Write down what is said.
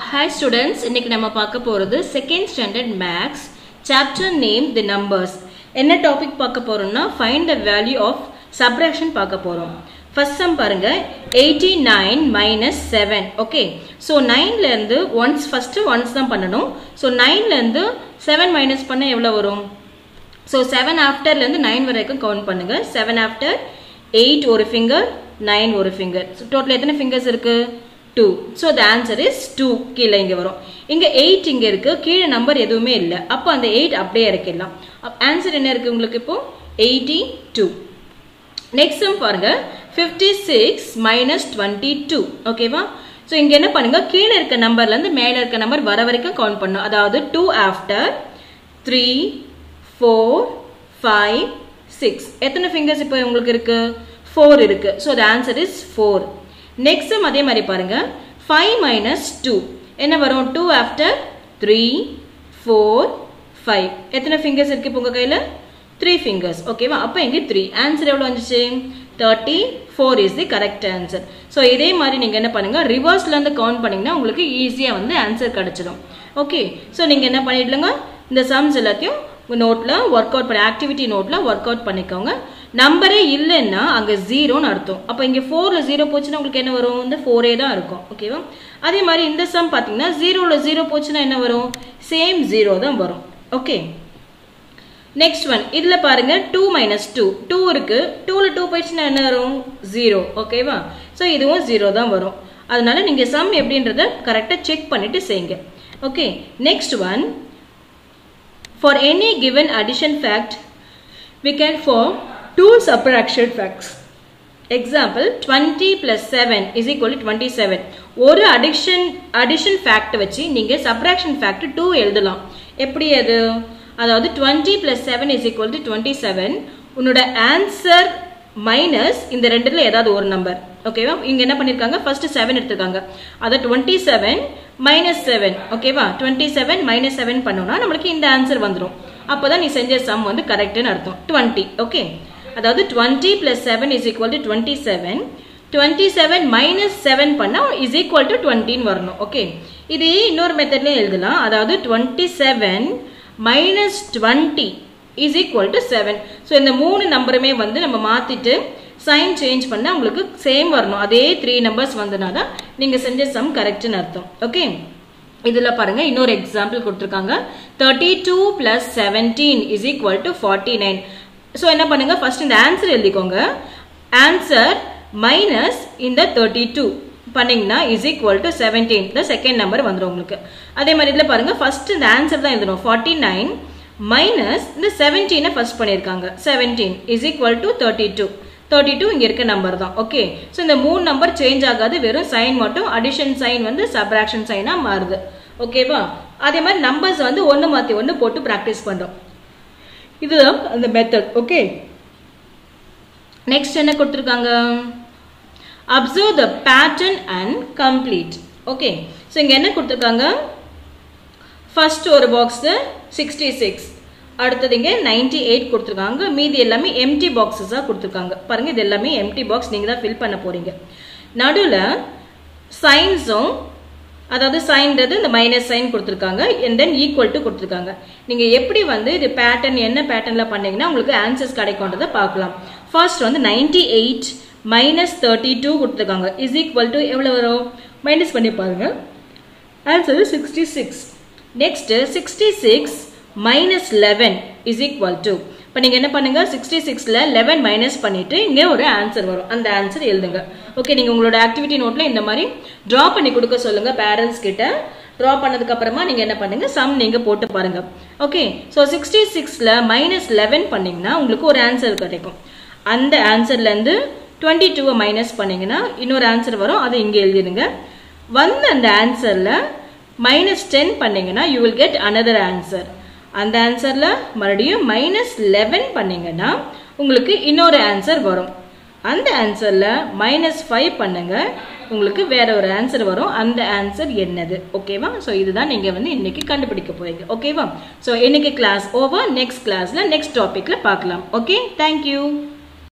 Hi students இன்னைக்கு நம்ம பார்க்க போகிறது second standard maths chapter name the numbers என்ன டாபிக் பார்க்க போறோம்னா find the value of subtraction பார்க்க போறோம் ஃபர்ஸ்ட் சம் பாருங்க eighty nine minus seven okay so நைன்லேருந்து ஒன்ஸ் ஃபஸ்ட்டு ஒன்ஸ் தான் பண்ணணும் ஸோ நைன்லேருந்து செவன் மைனஸ் பண்ண எவ்வளோ வரும் ஸோ செவன் ஆஃப்டர்லேருந்து நைன் வரைக்கும் கவுண்ட் பண்ணுங்க செவன் ஆஃப்டர் எயிட் ஒரு ஃபிங்கர் நைன் ஒரு ஃபிங்கர் ஸோ டோட்டல் எத்தனை ஃபிங்கர்ஸ் இருக்கு two so the answer is two கீழே இங்கே வரும் இங்கே எயிட் இங்கே இருக்கு கீழே நம்பர் எதுவுமே இல்லை அப்போ அந்த எயிட் அப்படியே இறக்கிடலாம் ஆன்சர் என்ன இருக்கு உங்களுக்கு இப்போ எயிட்டி டூ நெக்ஸ்ட் சம் பாருங்க fifty six minus twenty two ஓகேவா ஸோ இங்கே என்ன பண்ணுங்க கீழே இருக்க நம்பர்லேருந்து மேலே இருக்க நம்பர் வர வரைக்கும் கவுண்ட் பண்ணும் அதாவது two after three four five six எத்தனை ஃபிங்கர்ஸ் இப்போ உங்களுக்கு இருக்கு ஃபோர் இருக்கு so the answer is four next அதே மாதிரி பாருங்க ஃபைவ் மைனஸ் டூ என்ன வரும் two after three four five எத்தனை ஃபிங்கர்ஸ் இருக்கு இப்போ உங்க கையில் த்ரீ ஃபிங்கர்ஸ் ஓகேவா அப்போ இங்கே த்ரீ ஆன்சர் எவ்வளோ வந்துச்சு thirty four is the correct answer so இதே மாதிரி நீங்கள் என்ன பண்ணுங்க ரிவர்ஸ்லேருந்து கவுண்ட் பண்ணிங்கன்னா உங்களுக்கு ஈஸியாக வந்து ஆன்சர் கிடச்சிடும் ஓகே ஸோ நீங்கள் என்ன பண்ணிடுங்க இந்த சம்ஸ் எல்லாத்தையும் நோட்டில் ஒர்க் அவுட் பண்ணி ஆக்டிவிட்டி நோட்டில் ஒர்க் அவுட் பண்ணிக்கோங்க நம்பரே இல்லைன்னா அங்கே ஜீரோன்னு அர்த்தம் அப்போ இங்கே ஃபோரில் ஜீரோ போச்சுன்னா உங்களுக்கு என்ன வரும் இந்த ஃபோரே தான் இருக்கும் ஓகேவா அதே மாதிரி இந்த சம் பார்த்தீங்கன்னா ஜீரோவில் ஜீரோ போச்சுன்னா என்ன வரும் சேம் ஜீரோ தான் வரும் ஓகே நெக்ஸ்ட் ஒன் இதில் பாருங்க டூ மைனஸ் டூ டூ இருக்கு டூவில் டூ போயிடுச்சுன்னா என்ன வரும் ஜீரோ ஓகேவா ஸோ இதுவும் ஜீரோ தான் வரும் அதனால நீங்கள் சம் எப்படின்றத கரெக்டாக செக் பண்ணிட்டு செய்யுங்க okay next one For any given addition fact, we can form two subtraction facts. Example 20 plus 7 is equal to 27. ஒரு addition addition fact வச்சு நீங்க subtraction fact 2 எழுதலாம் எப்படி அது அதாவது 20 plus 7 is equal to 27 உன்னோட ஆன்சர் மைனஸ் இந்த ரெண்டுல ஏதாவது ஒரு நம்பர் ஓகேவா இங்க என்ன பண்ணிருக்காங்க ஃபர்ஸ்ட் செவன் எடுத்திருக்காங்க அதை டுவெண்ட்டி செவன் மைனஸ் செவன் ஓகேவா டுவெண்ட்டி செவன் மைனஸ் செவன் பண்ணோம்னா நம்மளுக்கு இந்த ஆன்சர் வந்துடும் அப்போதான் நீ செஞ்ச சம் வந்து கரெக்ட்னு அர்த்தம் டுவெண்ட்டி ஓகே அதாவது twenty plus seven is equal to twenty seven twenty seven minus seven பண்ணால் இஸ் ஈக்குவல் டு டுவெண்ட்டின்னு வரணும் ஓகே இது இன்னொரு மெத்தட்லேயும் எழுதலாம் அதாவது twenty seven minus twenty is equal to seven so இந்த மூணு நம்பருமே வந்து நம்ம மாற்றிட்டு சைன் சேஞ்ச் பண்ணால் உங்களுக்கு சேம் வரணும் அதே த்ரீ நம்பர்ஸ் வந்தனா தான் நீங்கள் செஞ்ச சம் கரெக்ட்னு அர்த்தம் ஓகே இதில் பாருங்க இன்னொரு எக்ஸாம்பிள் கொடுத்துருக்காங்க thirty two plus seventeen is equal to forty nine so என்ன பண்ணுங்க ஃபர்ஸ்ட் இந்த ஆன்சர் எழுதிக்கோங்க ஆன்சர் மைனஸ் இந்த தேர்ட்டி டூ பண்ணீங்கன்னா is equal to seventeen the second number வந்துடும் உங்களுக்கு அதே மாதிரி இதில் பாருங்க ஃபர்ஸ்ட் இந்த ஆன்சர் தான் எழுதணும் ஃபார்ட்டி நைன் மைனஸ் இந்த செவன்டீனை ஃபர்ஸ்ட் பண்ணியிருக்காங்க seventeen is equal to thirty two thirty two இங்கே இருக்க நம்பர் தான் ஓகே ஸோ இந்த மூணு நம்பர் சேஞ்ச் ஆகாது வெறும் சைன் மட்டும் அடிஷன் சைன் வந்து சப்ராக்ஷன் சைனாக மாறுது ஓகேவா அதே மாதிரி நம்பர்ஸ் வந்து ஒன்று மாற்றி ஒன்று போட்டு ப்ராக்டிஸ் பண்ணுறோம் இதுதான் அந்த மெத்தட் ஓகே நெக்ஸ்ட் என்ன கொடுத்துருக்காங்க observe the pattern and complete okay so இங்கே என்ன கொடுத்துருக்காங்க ஃபர்ஸ்ட் ஒரு பாக்ஸு சிக்ஸ்டி சிக்ஸ் அடுத்தது இங்கே நைன்டி எயிட் கொடுத்துருக்காங்க மீதி எல்லாமே எம்டி பாக்ஸஸாக கொடுத்துருக்காங்க பாருங்கள் இது எல்லாமே எம்டி பாக்ஸ் நீங்கள் தான் ஃபில் பண்ண போகிறீங்க நடுவில் சைன்ஸும் அதாவது சைன்றது இந்த மைனஸ் சைன் கொடுத்துருக்காங்க அண்ட் தென் ஈக்குவல் டு கொடுத்துருக்காங்க நீங்கள் எப்படி வந்து இது பேட்டர்ன் என்ன பேட்டர்னில் பண்ணீங்கன்னா உங்களுக்கு ஆன்சர்ஸ் கிடைக்கும்ன்றதை பார்க்கலாம் ஃபர்ஸ்ட் வந்து ninety eight minus thirty two கொடுத்துருக்காங்க இஸ் ஈக்குவல் டு எவ்வளோ வரும் மைனஸ் பண்ணி பாருங்க answer sixty six next sixty six minus eleven is equal to இப்போ நீங்கள் என்ன பண்ணுங்க சிக்ஸ்டி சிக்ஸில் லெவன் மைனஸ் பண்ணிட்டு இங்கே ஒரு ஆன்சர் வரும் அந்த ஆன்சர் எழுதுங்க ஓகே நீங்கள் உங்களோட ஆக்டிவிட்டி நோட்டில் இந்த மாதிரி ட்ரா பண்ணி கொடுக்க சொல்லுங்க பேரண்ட்ஸ் கிட்ட ட்ரா பண்ணதுக்கு அப்புறமா நீங்கள் என்ன பண்ணுங்க சம் நீங்கள் போட்டு பாருங்க ஓகே ஸோ சிக்ஸ்டி சிக்ஸில் மைனஸ் லெவன் பண்ணீங்கன்னா உங்களுக்கு ஒரு ஆன்சர் கிடைக்கும் அந்த ஆன்சர்லேருந்து டுவெண்ட்டி டூவை மைனஸ் பண்ணீங்கன்னா இன்னொரு ஆன்சர் வரும் அதை இங்கே எழுதிடுங்க வந்து அந்த ஆன்சரில் மைனஸ் டென் பண்ணீங்கன்னா you will get another answer அந்த ஆன்சரில் மறுபடியும் மைனஸ் லெவன் பண்ணீங்கன்னா உங்களுக்கு இன்னொரு ஆன்சர் வரும் அந்த ஆன்சரில் மைனஸ் ஃபைவ் பண்ணுங்க உங்களுக்கு வேற ஒரு ஆன்சர் வரும் அந்த ஆன்சர் என்னது ஓகேவா ஸோ இதுதான் நீங்கள் வந்து இன்னைக்கு கண்டுபிடிக்க போறீங்க ஓகேவா ஸோ இன்னைக்கு கிளாஸ் ஓவர் நெக்ஸ்ட் கிளாஸில் நெக்ஸ்ட் டாப்பிக்கில் பார்க்கலாம் ஓகே தேங்க்யூ